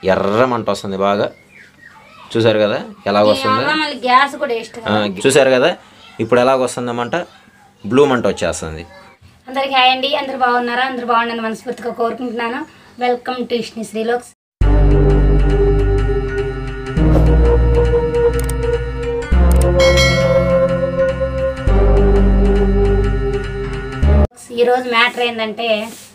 ఎర్ర మంట వస్తుంది బాగా చూసారు కదా ఎలాగ వస్తుందో దీనివల్ల మళ్ళీ గ్యాస్ కూడా వేస్ట్ ఆ, చూసారు కదా ఇప్పుడు ఎలాగ వస్తుందన్నమాట బ్లూ మంట వచ్చేస్తుంది అందరికి హాయ్ అండి అందరు బాగున్నారా అందరు బాగుండని మనస్ఫూర్తిగా కోరుకుంటున్నాను వెల్కమ్ టు ఇష్ని శ్రీలోక్స్ ఈరోజు మ్యాటర్ ఏంటంటే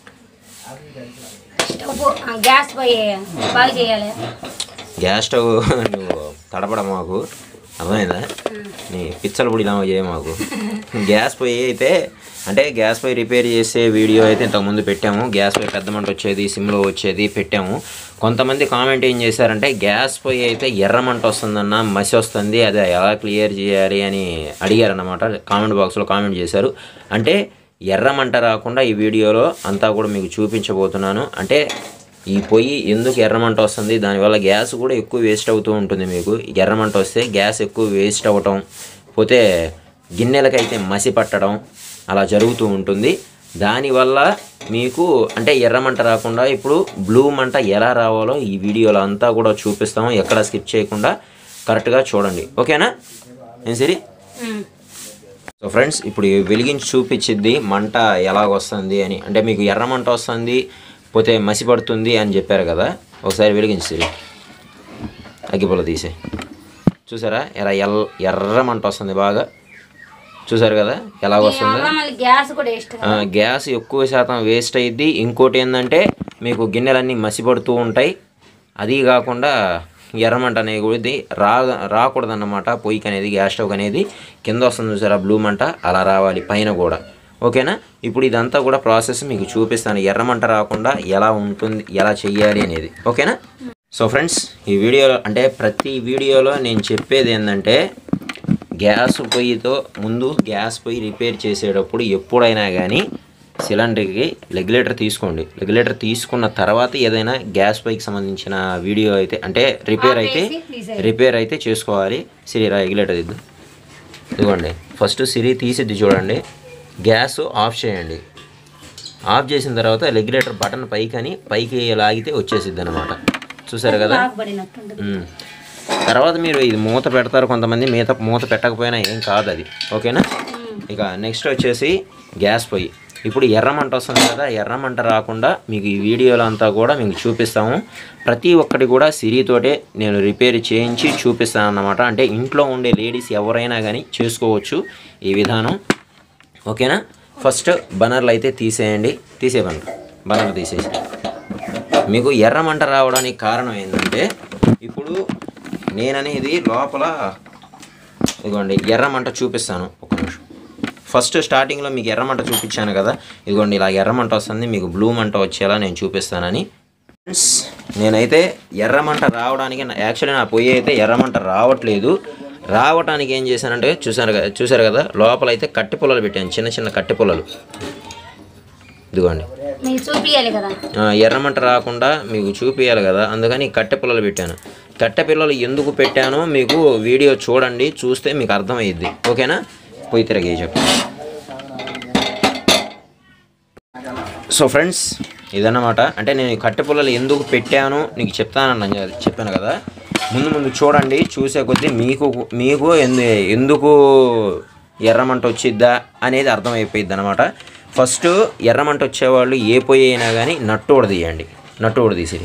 స్టవ్ ఆ, గ్యాస్ పోయి బాగా చేయాలి గ్యాస్ స్టవ్ నువ్వు తడపడం మాకు అర్థమైందా నీ పిచ్చల పొడిలా చేయ మాకు గ్యాస్ పొయ్యి అయితే అంటే గ్యాస్ పొయ్యి రిపేర్ చేసే వీడియో అయితే ఇంతకుముందు పెట్టాము గ్యాస్ పొయ్యి పెద్ద మంట వచ్చేది సిమ్లో వచ్చేది పెట్టాము కొంతమంది కామెంట్ ఏం చేశారంటే గ్యాస్ పొయ్యి అయితే ఎర్ర మంట వస్తుందన్న మసి వస్తుంది అది ఎలా క్లియర్ చేయాలి అని అడిగారన్నమాట కామెంట్ బాక్స్లో కామెంట్ చేశారు అంటే ఎర్ర మంట రాకుండా ఈ వీడియోలో అంతా కూడా మీకు చూపించబోతున్నాను అంటే ఈ పొయ్యి ఎందుకు ఎర్రమంట వస్తుంది దానివల్ల గ్యాస్ కూడా ఎక్కువ వేస్ట్ అవుతూ ఉంటుంది మీకు ఎర్రమంట వస్తే గ్యాస్ ఎక్కువ వేస్ట్ అవ్వటం పోతే గిన్నెలకైతే మసి పట్టడం అలా జరుగుతూ ఉంటుంది దానివల్ల మీకు అంటే ఎర్రమంట రాకుండా ఇప్పుడు బ్లూ మంట ఎలా రావాలో ఈ వీడియోలో అంతా కూడా చూపిస్తాము ఎక్కడ స్కిప్ చేయకుండా కరెక్ట్గా చూడండి ఓకేనా ఏం సరి ఉమ్. సో ఫ్రెండ్స్ ఇప్పుడు ఈ వెలిగించి చూపించిద్ది మంట ఎలాగ వస్తుంది అని అంటే మీకు ఎర్ర మంట వస్తుంది పోతే మసి పడుతుంది అని చెప్పారు కదా ఒకసారి వెలిగించి అగ్గిపుల్ల తీసే చూసారా ఎర్ర ఎల్ ఎర్ర మంట వస్తుంది బాగా చూసారు కదా ఎలాగ వస్తుందో దీనివల్ల మళ్ళీ గ్యాస్ కూడా వేస్ట్ ఆ, గ్యాస్ ఎక్కువ శాతం వేస్ట్ అయ్యిద్ది ఇంకోటి ఏంటంటే మీకు గిన్నెలన్నీ మసిపడుతూ ఉంటాయి అది కాకుండా ఎర్రమంట అనేది రా రాకూడదన్నమాట పొయ్యికి అనేది గ్యాస్ స్టవ్ అనేది కింద వస్తుంది చూసారా బ్లూ మంట అలా రావాలి పైన కూడా ఓకేనా ఇప్పుడు ఇదంతా కూడా ప్రాసెస్ మీకు చూపిస్తాను ఎర్రమంట రాకుండా ఎలా ఉంటుంది ఎలా చెయ్యాలి అనేది ఓకేనా సో ఫ్రెండ్స్ ఈ వీడియో అంటే ప్రతి వీడియోలో నేను చెప్పేది ఏంటంటే గ్యాస్ పొయ్యితో ముందు గ్యాస్ పొయ్యి రిపేర్ చేసేటప్పుడు ఎప్పుడైనా కానీ సిలిండర్కి రెగ్యులేటర్ తీసుకోండి రెగ్యులేటర్ తీసుకున్న తర్వాత ఏదైనా గ్యాస్ పొయ్యికి సంబంధించిన వీడియో అయితే అంటే రిపేర్ అయితే ఆపేసి తీసేయాలి. రిపేర్ అయితే చేసుకోవాలి సిరి రెగ్యులేటర్ ఇద్దు ఇదిగోండి ఫస్ట్ సిరి తీసిద్ది చూడండి గ్యాస్ ఆఫ్ చేయండి ఆఫ్ చేసిన తర్వాత రెగ్యులేటర్ బటన్ పైకని పైకి లాగితే వచ్చేసిద్ది అనమాట చూసారు కదా బాగుపడినట్టుంటుంది మ్మ్. తర్వాత మీరు ఇది మూత పెడతారు కొంతమంది మూత మూత పెట్టకపోయినా ఏం కాదు అది ఓకేనా ఇక నెక్స్ట్ వచ్చేసి గ్యాస్ పొయ్యి ఇప్పుడు ఎర్రమంట వస్తుంది కదా ఎర్రమంట రాకుండా మీకు ఈ వీడియోలో అంతా కూడా మీకు చూపిస్తాము ప్రతి ఒక్కటి కూడా సిరితోటే నేను రిపేర్ చేయించి చూపిస్తాను అన్నమాట అంటే ఇంట్లో ఉండే లేడీస్ ఎవరైనా కానీ చేసుకోవచ్చు ఈ విధానం ఓకేనా ఫస్ట్ బనర్లు అయితే తీసేయండి తీసే బనర్ బనర్ తీసేసి మీకు ఎర్రమంట రావడానికి కారణం ఏంటంటే ఇప్పుడు నేననేది లోపల ఇదిగోండి ఎర్రమంట చూపిస్తాను ఒక నిమిషం ఫస్ట్ స్టార్టింగ్లో మీకు ఎర్రమంట చూపించాను కదా ఇదిగోండి ఇలా ఎర్రమంట వస్తుంది మీకు బ్లూ మంట వచ్చేలా నేను చూపిస్తానని ఫ్రెండ్స్ నేనైతే ఎర్రమంట రావడానికి యాక్చువల్లీ నా పొయ్యి అయితే ఎర్రమంట రావట్లేదు రావడానికి ఏం చేశానంటే చూసారు కదా చూసారు కదా లోపల అయితే కట్టె పుల్లలు పెట్టాను చిన్న చిన్న కట్టె పుల్లలు ఇదిగోండి మీకు చూపియాలి కదా ఆ, ఎర్రమంట రాకుండా మీకు చూపించాలి కదా అందుకని కట్టె పిల్లలు పెట్టాను కట్టె పిల్లలు ఎందుకు పెట్టానో మీకు వీడియో చూడండి చూస్తే మీకు అర్థమయ్యిద్ది ఓకేనా పోయి తిరగే చెప్పు సో ఫ్రెండ్స్ ఇదన్నమాట అంటే నేను ఈ కట్టె పుల్లలు ఎందుకు పెట్టాను నీకు చెప్తానన్న చెప్పాను కదా ముందు ముందు చూడండి చూసే కొద్దీ మీకు మీకు ఎందు ఎందుకు ఎర్రమంట వచ్చిద్దా అనేది అర్థమైపోయిద్ది అనమాట ఫస్ట్ ఎర్రమంట వచ్చేవాళ్ళు ఏ పొయ్యి అయినా కానీ నట్టు ఉడదీయండి నట్టు ఉడదీసి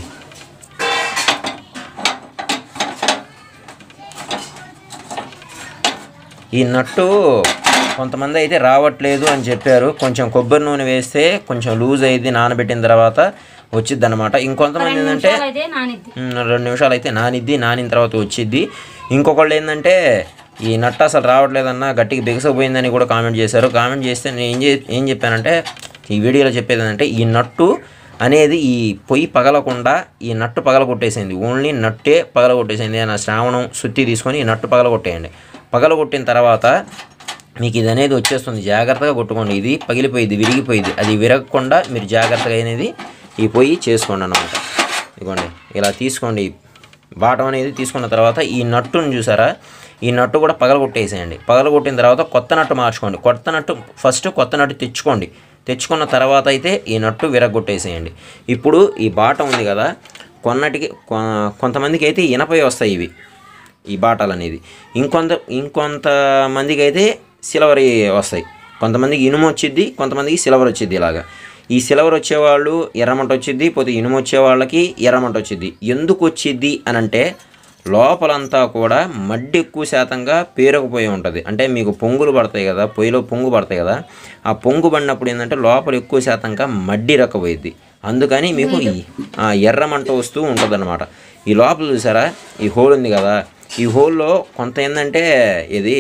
ఈ నట్టు కొంతమంది అయితే రావట్లేదు అని చెప్పారు కొంచెం కొబ్బరి నూనె వేస్తే కొంచెం లూజ్ అయ్యింది నానబెట్టిన తర్వాత వచ్చిద్ది అనమాట ఇంకొంతమంది ఏంటంటే అయితే నానిద్ది ఉమ్, రెండు నిమిషాలు అయితే నానిద్ది నానిన తర్వాత వచ్చిద్ది ఇంకొకళ్ళు ఏంటంటే ఈ నట్ట అసలు రావట్లేదన్న గట్టికి బిగసపోయిందని కూడా కామెంట్ చేశారు కామెంట్ చేస్తే నేను ఏం చే ఏం చెప్పానంటే ఈ వీడియోలో చెప్పేది ఏంటంటే ఈ నట్టు అనేది ఈ పొయ్యి పగలకుండా ఈ నట్టు పగల కొట్టేసింది ఓన్లీ నట్టే పగల కొట్టేసింది నా శ్రావణం సుత్తి తీసుకొని ఈ నట్టు పగల కొట్టేయండి పగల కొట్టిన తర్వాత మీకు ఇది అనేది వచ్చేస్తుంది జాగ్రత్తగా కొట్టుకోండి ఇది పగిలిపోయింది విరిగిపోయింది అది విరగకుండా మీరు జాగ్రత్తగా అనేది ఈ పొయ్యి చేసుకోండి అన్నమాట ఇదిగోండి ఇలా తీసుకోండి బాటం అనేది తీసుకున్న తర్వాత ఈ నట్టును చూసారా ఈ నట్టు కూడా పగలగొట్టేసేయండి పగలగొట్టిన తర్వాత కొత్త నట్టు మార్చుకోండి కొత్త నట్టు ఫస్ట్ కొత్త నట్టు తెచ్చుకోండి తెచ్చుకున్న తర్వాత అయితే ఈ నట్టు విరగొట్టేసేయండి ఇప్పుడు ఈ బాట ఉంది కదా కొన్నటికి కొ- కొంతమందికి అయితే ఇనపై వస్తాయి ఇవి ఈ బాటాలు అనేది ఇంకొంత ఇంకొంతమందికి అయితే సిల్వర్ వస్తాయి కొంతమందికి ఇనుము వచ్చిద్ది కొంతమందికి సిల్వర్ వచ్చిద్ది ఇలాగా ఈ సిల్వర్ వచ్చేవాళ్ళు ఎర్రమంట వచ్చిద్ది పోతే ఇనుము వచ్చే వాళ్ళకి ఎర్రమంట వచ్చిద్ది ఎందుకు వచ్చిద్ది అని అంటే లోపలంతా కూడా మడ్డి ఎక్కువ శాతంగా పేరుకుపోయి ఉంటుంది అంటే మీకు పొంగులు పడతాయి కదా పొయ్యిలో పొంగు పడతాయి కదా ఆ పొంగు పడినప్పుడు ఏంటంటే లోపల ఎక్కువ శాతంగా మడ్డి రకపోయిద్ది అందుకని మీకు ఈ ఆ ఎర్రమంట వస్తూ ఉంటుంది ఈ లోపల చూసారా ఈ హోల్ ఉంది కదా ఈ హోల్లో కొంత ఏంటంటే ఇది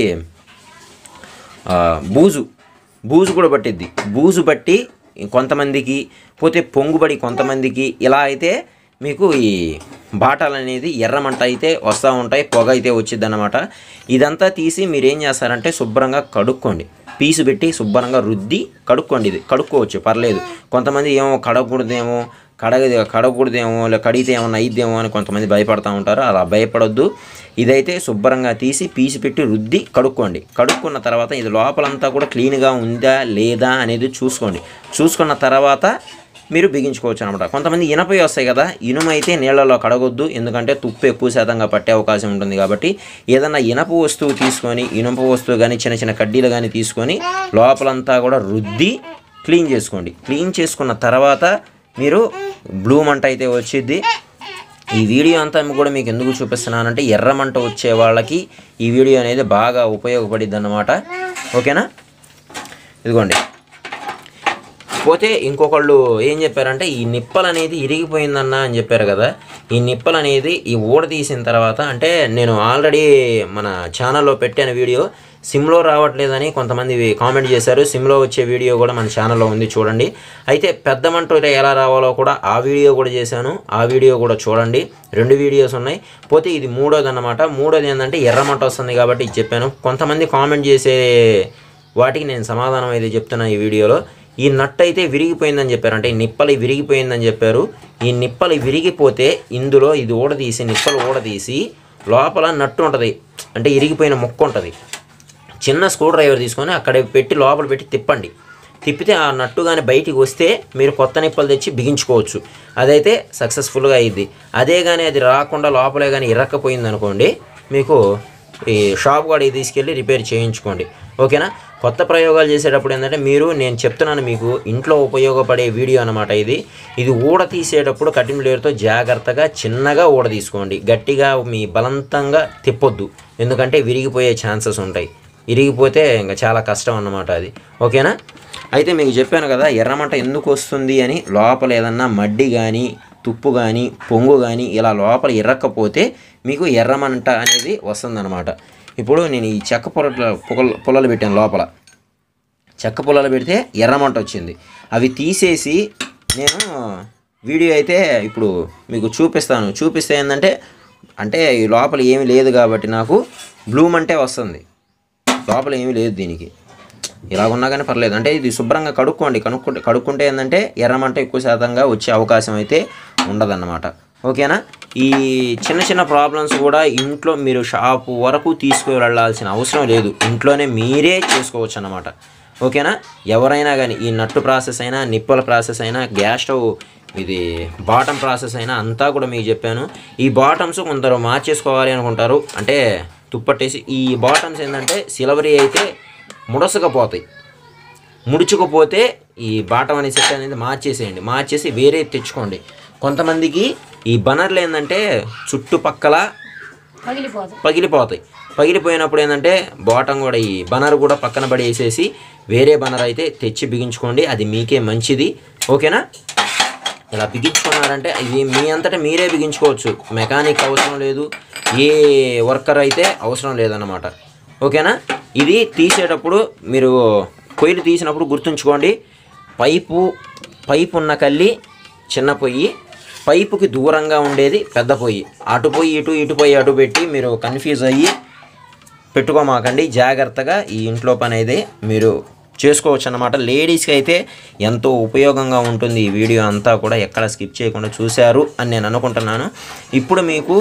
ఆ, బూజు బూజు కూడా పట్టిద్ది బూజు పట్టి కొంతమందికి పోతే పొంగుబడి కొంతమందికి ఇలా అయితే మీకు ఈ బాటలు అనేది ఎర్రమంట అయితే వస్తూ ఉంటాయి పొగ అయితే వచ్చింది అనమాట ఇదంతా తీసి మీరు ఏం చేస్తారంటే శుభ్రంగా కడుక్కోండి పీసు పెట్టి శుభ్రంగా రుద్ది కడుక్కోండి ఇది కడుక్కోవచ్చు పర్లేదు కొంతమంది ఏమో కడగకూడదేమో కడగ కడగకూడదేమో లేదా కడిగితే ఏమన్నా అయిద్దేమో అని కొంతమంది భయపడతా ఉంటారు అలా భయపడొద్దు ఇదైతే శుభ్రంగా తీసి పీసి పెట్టి రుద్ది కడుక్కోండి కడుక్కున్న తర్వాత ఇది లోపలంతా కూడా క్లీన్గా ఉందా లేదా అనేది చూసుకోండి చూసుకున్న తర్వాత మీరు బిగించుకోవచ్చు అనమాట కొంతమంది ఇనపై వస్తాయి కదా ఇనుము అయితే నీళ్ళలో కడగొద్దు ఎందుకంటే తుప్పు ఎక్కువ శాతంగా పట్టే అవకాశం ఉంటుంది కాబట్టి ఏదన్నా ఇనప వస్తువు తీసుకొని ఇనుప వస్తువు కానీ చిన్న చిన్న కడ్డీలు కానీ తీసుకొని లోపలంతా కూడా రుద్ది క్లీన్ చేసుకోండి క్లీన్ చేసుకున్న తర్వాత మీరు బ్లూ మంట అయితే వచ్చిద్ది ఈ వీడియో అంతా కూడా మీకు ఎందుకు చూపిస్తున్నానంటే ఎర్రమంట వచ్చే వాళ్ళకి ఈ వీడియో అనేది బాగా ఉపయోగపడిద్ది అన్నమాట ఓకేనా ఇదిగోండి పోతే ఇంకొకళ్ళు ఏం చెప్పారంటే ఈ నిప్పలు అనేది ఇరిగిపోయిందన్న అని చెప్పారు కదా ఈ నిప్పలు అనేది ఈ ఊడ తీసిన తర్వాత అంటే నేను ఆల్రెడీ మన ఛానల్లో పెట్టాను వీడియో సిమ్లో రావట్లేదని కొంతమంది కామెంట్ చేశారు సిమ్లో వచ్చే వీడియో కూడా మన ఛానల్లో ఉంది చూడండి అయితే పెద్ద మంట ఎలా రావాలో కూడా ఆ వీడియో కూడా చేశాను ఆ వీడియో కూడా చూడండి రెండు వీడియోస్ ఉన్నాయి పోతే ఇది మూడోది అన్నమాట మూడోది ఏంటంటే ఎర్రమంట వస్తుంది కాబట్టి ఇది చెప్పాను కొంతమంది కామెంట్ చేసే వాటికి నేను సమాధానం అయితే చెప్తున్నా ఈ వీడియోలో ఈ నట్ అయితే విరిగిపోయిందని చెప్పారు అంటే ఈ నిప్పలు విరిగిపోయిందని చెప్పారు ఈ నిప్పలు విరిగిపోతే ఇందులో ఇది ఊడదీసి నిప్పలు ఊడదీసి లోపల నట్టు ఉంటుంది అంటే ఇరిగిపోయిన ముక్క ఉంటుంది చిన్న స్క్రూ డ్రైవర్ తీసుకొని అక్కడ పెట్టి లోపల పెట్టి తిప్పండి తిప్పితే ఆ నట్టు కానీ బయటికి వస్తే మీరు కొత్త నిప్పలు తెచ్చి బిగించుకోవచ్చు అదైతే సక్సెస్ఫుల్గా అయ్యిద్ది అదే కానీ అది రాకుండా లోపలే కానీ ఇరక్కపోయింది అనుకోండి మీకు ఈ షాప్ కాడికి తీసుకెళ్ళి రిపేర్ చేయించుకోండి ఓకేనా కొత్త ప్రయోగాలు చేసేటప్పుడు ఏంటంటే మీరు నేను చెప్తున్నాను మీకు ఇంట్లో ఉపయోగపడే వీడియో అనమాట ఇది ఇది ఊడ తీసేటప్పుడు కటింగ్ బ్లేడ్తో జాగ్రత్తగా చిన్నగా ఊడ తీసుకోండి గట్టిగా మీ బలవంతంగా తిప్పొద్దు ఎందుకంటే విరిగిపోయే ఛాన్సెస్ ఉంటాయి ఇరిగిపోతే ఇంకా చాలా కష్టం అన్నమాట అది ఓకేనా అయితే మీకు చెప్పాను కదా ఎర్రమంట ఎందుకు వస్తుంది అని లోపల ఏదన్నా మడ్డి కానీ తుప్పు కానీ పొంగు కానీ ఇలా లోపల ఇరక్కపోతే మీకు ఎర్రమంట అనేది వస్తుందన్నమాట ఇప్పుడు నేను ఈ చెక్క పొల పొగలు పొలాలు పెట్టాను లోపల చెక్క పొలాలు పెడితే ఎర్రమంట వచ్చింది అవి తీసేసి నేను వీడియో అయితే ఇప్పుడు మీకు చూపిస్తాను చూపిస్తే ఏంటంటే అంటే ఈ లోపల ఏమీ లేదు కాబట్టి నాకు బ్లూ మంటే వస్తుంది లోపల ఏమీ లేదు దీనికి ఇలా ఉన్నా కానీ పర్లేదు అంటే ఇది శుభ్రంగా కడుక్కోండి కనుక్కుంటే కడుక్కుంటే ఏంటంటే ఎర్రమంట ఎక్కువ శాతంగా వచ్చే అవకాశం అయితే ఉండదన్నమాట ఓకేనా ఈ చిన్న చిన్న ప్రాబ్లమ్స్ కూడా ఇంట్లో మీరు షాపు వరకు తీసుకువెళ్ళాల్సిన అవసరం లేదు ఇంట్లోనే మీరే చేసుకోవచ్చు అన్నమాట ఓకేనా ఎవరైనా కానీ ఈ నట్టు ప్రాసెస్ అయినా నిప్పుల ప్రాసెస్ అయినా గ్యాస్ స్టవ్ ఇది బాటమ్ ప్రాసెస్ అయినా అంతా కూడా మీకు చెప్పాను ఈ బాటమ్స్ కొందరు మార్చేసుకోవాలి అనుకుంటారు అంటే తుప్పట్టేసి ఈ బాటమ్స్ ఏంటంటే సిలవరీ అయితే ముడసకపోతాయి ముడుచుకుపోతే ఈ బాటం అనే సెట్ అనేది మార్చేసేయండి మార్చేసి వేరే తెచ్చుకోండి కొంతమందికి ఈ బనర్లు ఏంటంటే చుట్టుపక్కల పగిలిపోదు పగిలిపోతాయి పగిలిపోయినప్పుడు ఏంటంటే బాటం కూడా ఈ బనర్ కూడా పక్కన పడేసేసి వేరే బనర్ అయితే తెచ్చి బిగించుకోండి అది మీకే మంచిది ఓకేనా ఇలా బిగించుకున్నారంటే ఇది మీ అంతటా మీరే బిగించుకోవచ్చు మెకానిక్ అవసరం లేదు ఏ వర్కర్ అయితే అవసరం లేదన్నమాట ఓకేనా ఇది తీసేటప్పుడు మీరు పొయ్యిలు తీసినప్పుడు గుర్తుంచుకోండి పైపు పైపు ఉన్న కల్లి చిన్న పొయ్యి పైపుకి దూరంగా ఉండేది పెద్ద పొయ్యి అటు పొయ్యి ఇటు ఇటు పొయ్యి అటు పెట్టి మీరు కన్ఫ్యూజ్ అయ్యి పెట్టుకోమాకండి జాగ్రత్తగా ఈ ఇంట్లో పని అయితే మీరు చేసుకోవచ్చు అన్నమాట లేడీస్కి అయితే ఎంతో ఉపయోగంగా ఉంటుంది ఈ వీడియో అంతా కూడా ఎక్కడ స్కిప్ చేయకుండా చూశారు అని నేను అనుకుంటున్నాను ఇప్పుడు మీకు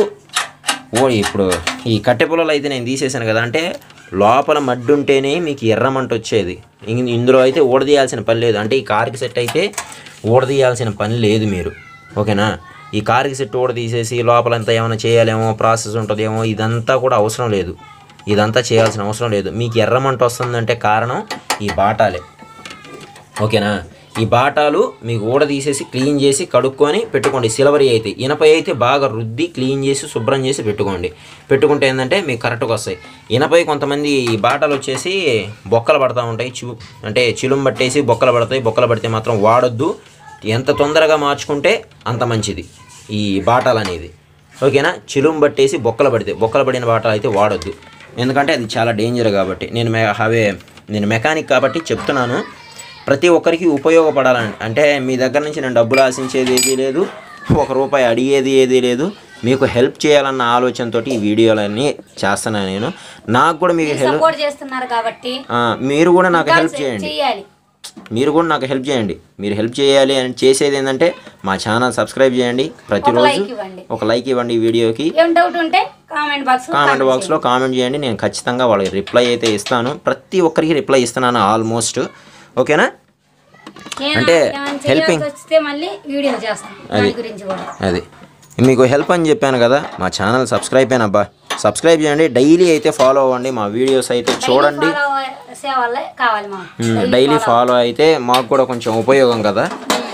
ఓ ఇప్పుడు ఈ కట్టె పొలాలు అయితే నేను తీసేసాను కదా అంటే లోపల మడ్డి ఉంటేనే మీకు ఎర్రమంట వచ్చేది ఇం- ఇందులో అయితే ఊడదీయాల్సిన పని లేదు అంటే ఈ కార్కి సెట్ అయితే ఊడదీయాల్సిన పని లేదు మీరు ఓకేనా ఈ కార్కి సెట్ కూడా తీసేసి లోపలంతా ఏమైనా చేయాలేమో ప్రాసెస్ ఉంటుందేమో ఇదంతా కూడా అవసరం లేదు ఇదంతా చేయాల్సిన అవసరం లేదు మీకు ఎర్రమంట వస్తుందంటే కారణం ఈ బాటాలే ఓకేనా ఈ బాటాలు మీకు ఊడ తీసేసి క్లీన్ చేసి కడుక్కొని పెట్టుకోండి సిల్వరీ అయితే ఇనప అయితే బాగా రుద్ది క్లీన్ చేసి శుభ్రం చేసి పెట్టుకోండి పెట్టుకుంటే ఏంటంటే మీకు కరెక్ట్గా వస్తాయి ఇనపై కొంతమంది ఈ బాటాలు వచ్చేసి బొక్కలు పడతా ఉంటాయి చూ అంటే చిలుం పట్టేసి బొక్కలు పడతాయి బొక్కలు పడితే మాత్రం వాడొద్దు ఎంత తొందరగా మార్చుకుంటే అంత మంచిది ఈ బాటాలు అనేది ఓకేనా చిలుం పట్టేసి బొక్కలు పడితే బొక్కలు పడిన బాటాలు అయితే వాడొద్దు ఎందుకంటే అది చాలా డేంజర్ కాబట్టి నేను మె అవే నేను మెకానిక్ కాబట్టి చెప్తున్నాను ప్రతి ఒక్కరికి ఉపయోగపడాలని అంటే మీ దగ్గర నుంచి నేను డబ్బులు ఆశించేది ఏదీ లేదు ఒక రూపాయి అడిగేది ఏదీ లేదు మీకు హెల్ప్ చేయాలన్న ఆలోచనతో ఈ వీడియోలన్నీ చేస్తున్నాను నేను నాకు కూడా మీకు హెల్ప్ సపోర్ట్ చేస్తున్నారు కాబట్టి మీరు కూడా నాకు హెల్ప్ చేయండి చేయాలి మీరు కూడా నాకు హెల్ప్ చేయండి మీరు హెల్ప్ చేయాలి అని చేసేది ఏంటంటే మా ఛానల్ సబ్స్క్రైబ్ చేయండి ప్రతిరోజు లైక్ ఇవ్వండి ఒక లైక్ ఇవ్వండి ఈ వీడియోకి ఏం డౌట్ ఉంటే కామెంట్ బాక్స్ కామెంట్ బాక్స్లో కామెంట్ చేయండి నేను ఖచ్చితంగా వాళ్ళకి రిప్లై అయితే ఇస్తాను ప్రతి ఒక్కరికి రిప్లై ఇస్తున్నాను ఆల్మోస్ట్ ఓకేనా అంటే helping- వస్తే మళ్ళీ వీడియో చేస్తాం దాని గురించి కూడా అది మీకు హెల్ప్ అని చెప్పాను కదా మా ఛానల్ సబ్స్క్రైబ్ అయిన అబ్బా సబ్స్క్రైబ్ చేయండి డైలీ అయితే ఫాలో అవ్వండి మా వీడియోస్ అయితే చూడండి ఫాలో చేసే వాళ్ళే కావాలి మాకు డైలీ ఫాలో అయితే మాకు కూడా కొంచెం ఉపయోగం కదా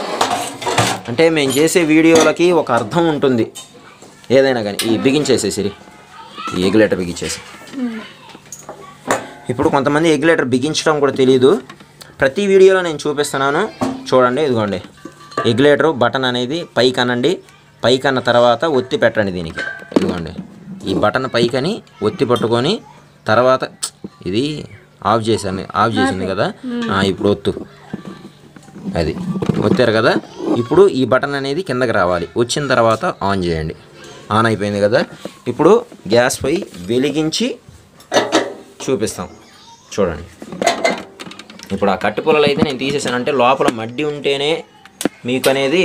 అంటే మేము చేసే వీడియోలకి ఒక అర్థం ఉంటుంది ఏదైనా కానీ ఈ బిగించేసేసిరి ఈ ఎగ్యులేటర్ బిగించేసి ఇప్పుడు కొంతమంది ఎగ్యులేటర్ బిగించడం కూడా తెలియదు ప్రతి వీడియోలో నేను చూపిస్తున్నాను చూడండి ఇదిగోండి ఎగ్యులేటర్ బటన్ అనేది పైకి అనండి పైకి అన్న తర్వాత ఒత్తి పెట్టండి దీనికి ఇదిగోండి ఈ బటన్ పైకని ఒత్తి పట్టుకొని తర్వాత ఇది ఆఫ్ చేశాను ఆఫ్ చేసింది కదా ఆ, ఇప్పుడు ఒత్తు అది ఒత్తారు కదా ఇప్పుడు ఈ బటన్ అనేది కిందకి రావాలి వచ్చిన తర్వాత ఆన్ చేయండి ఆన్ అయిపోయింది కదా ఇప్పుడు గ్యాస్ పై వెలిగించి చూపిస్తాం చూడండి ఇప్పుడు ఆ కట్టు పుల్లలు అయితే నేను తీసేసానంటే లోపల మడ్డి ఉంటేనే మీకు అనేది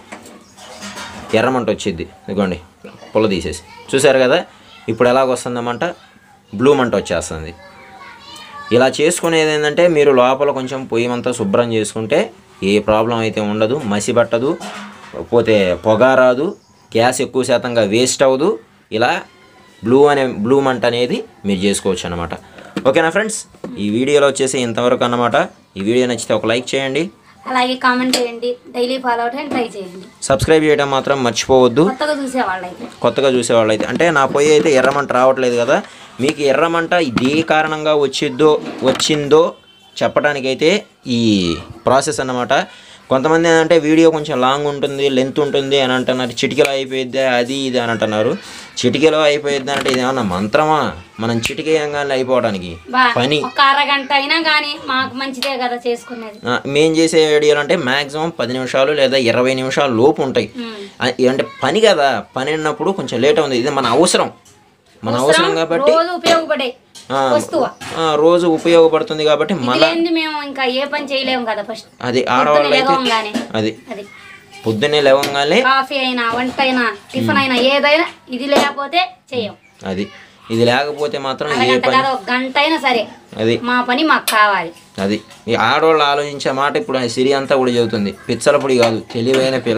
ఎర్రమంట వచ్చింది ఇదిగోండి పుల్ల తీసేసి చూసారు కదా ఇప్పుడు ఎలాగొస్తుందన్నమాట బ్లూ మంట వచ్చేస్తుంది ఇలా చేసుకునేది ఏంటంటే మీరు లోపల కొంచెం పొయ్యి అంతా శుభ్రం చేసుకుంటే ఏ ప్రాబ్లం అయితే ఉండదు మసి పట్టదు పోతే పొగ రాదు గ్యాస్ ఎక్కువ శాతంగా వేస్ట్ అవ్వదు ఇలా బ్లూ అనే బ్లూ మంట అనేది మీరు చేసుకోవచ్చు అనమాట ఓకేనా ఫ్రెండ్స్ ఈ వీడియోలో వచ్చేసి ఇంతవరకు అన్నమాట ఈ వీడియో నచ్చితే ఒక లైక్ చేయండి అలాగే కామెంట్ చేయండి డైలీ ఫాలో అవడానికి ట్రై చేయండి సబ్స్క్రైబ్ చేయడం మాత్రం మర్చిపోవద్దు కొత్తగా చూసే వాళ్ళైతే కొత్తగా చూసేవాళ్ళు అయితే అంటే నా పొయ్యి అయితే ఎర్రమంట రావట్లేదు కదా మీకు ఎర్రమంట ఇదే కారణంగా వచ్చిద్దో వచ్చిందో చెప్పడానికైతే ఈ ప్రాసెస్ అన్నమాట కొంతమంది ఏంటంటే వీడియో కొంచెం లాంగ్ ఉంటుంది లెంత్ ఉంటుంది అని అంటున్నారు చిటికెలో అయిపోయిద్ది అది ఇది అని అంటున్నారు చిటికెలో అయిపోయిద్ది అంటే ఇది ఏమన్నా మంత్రమా మనం చిటికేయంగానే అయిపోవడానికి బా పని ఒక అరగంట అయినా కానీ మాకు మంచిదే కదా చేసుకునేది ఆ, మేం చేసే వీడియోలు అంటే మ్యాక్సిమం పది నిమిషాలు లేదా ఇరవై నిమిషాల లోపు ఉంటాయి ఉమ్. ఆ, అంటే పని కదా పని అన్నప్పుడు కొంచెం లేట్ ఉంది ఇది మన అవసరం మన అవసరం కాబట్టి రోజు ఉపయోగపడే ఆ, వస్తువు ఆ, రోజు ఉపయోగపడుతుంది కాబట్టి మళ్ళా లేనిది మేము ఇంకా ఏ పని చేయలేము కదా ఫస్ట్ అది ఆడవాళ్ళు అయితే లేవగానే అది అది పొద్దున్నే లేవగానే కాఫీ అయినా వంట అయినా టిఫిన్ అయినా ఏదైనా ఇది లేకపోతే చెయ్యం అది ఇది లేకపోతే మాత్రం ఏ అరగంట పని కాదు ఒక గంట అయినా సరే అది మా పని మాకు కావాలి అది ఈ ఆడవాళ్ళు ఆలోచించే మాట ఇప్పుడు ఆ సిరి అంతా కూడా చెబుతుంది పిచ్చల పొడి కాదు తెలివైన పిల్ల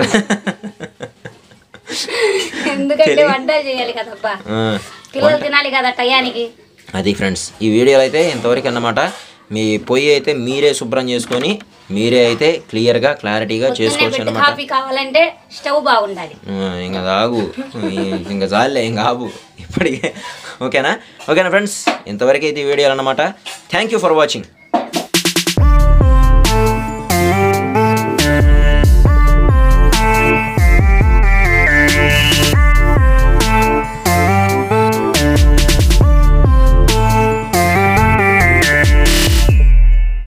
ఎందుకంటే వంట చేయాలి కదబ్బా ఆ, పిల్లలు తినాలి కదా టయానికి అది ఫ్రెండ్స్ ఈ వీడియోలో అయితే ఇంతవరకు అన్నమాట మీ పొయ్యి అయితే మీరే శుభ్రం చేసుకొని మీరే అయితే క్లియర్గా క్లారిటీగా చేసుకోవచ్చు పెట్టి అనమాట కాఫీ కావాలంటే స్టవ్ బాగుండాలి ఇంకా ఆగు ఇంకా చాలే ఇంకా ఆగు ఇప్పటికే ఓకేనా ఓకేనా ఫ్రెండ్స్ ఇంతవరకు అయితే ఈ వీడియోలు అనమాట థ్యాంక్ యూ ఫర్ వాచింగ్